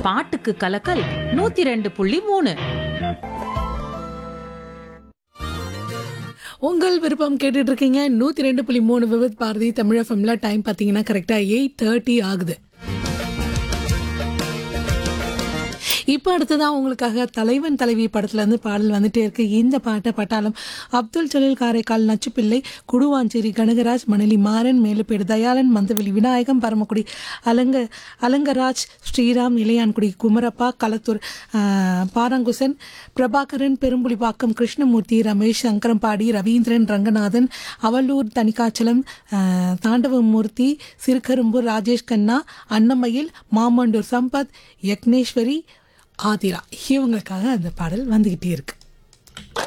பாட்டுக்கு கலக்கல் நூத்தி ரெண்டு புள்ளி மூணு உங்கள் விருப்பம் கேட்டுட்டு இருக்கீங்க நூற்றி ரெண்டு புள்ளி மூணு விவித் பாரதி தமிழ் எஃப்எம்ல டைம் பார்த்தீங்கன்னா கரெக்டாக எயிட் தேர்ட்டி ஆகுது இப்போ அடுத்ததான் உங்களுக்காக தலைவன் தலைவி படத்துலேருந்து பாடல் வந்துட்டே இருக்கு இந்த பாட்டை பட்டாலும் அப்துல் ஜலீல் காரைக்கால் நச்சுப்பிள்ளை குடுவாஞ்சேரி கனகராஜ் மணலி மாறன் மேலுப்பேடு தயாளன் மந்தவெளி விநாயகம் பரமக்குடி அலங்க அலங்கராஜ் ஸ்ரீராம் இளையான்குடி குமரப்பா களத்தூர் ஆஹ், பாராங்குசன் பிரபாகரன் பெரும்புலிப்பாக்கம் கிருஷ்ணமூர்த்தி ரமேஷ் சங்கரம்பாடி ரவீந்திரன் ரங்கநாதன் அவலூர் தனிக்காச்சலம் ஆஹ், தாண்டவமூர்த்தி சிறுகரும்பூர் ராஜேஷ் கண்ணா அன்னமயில் மாமண்டூர் சம்பத் யக்னேஸ்வரி ஆதிரா இவங்களுக்காக அந்த பாடல் வந்துகிட்டே இருக்கு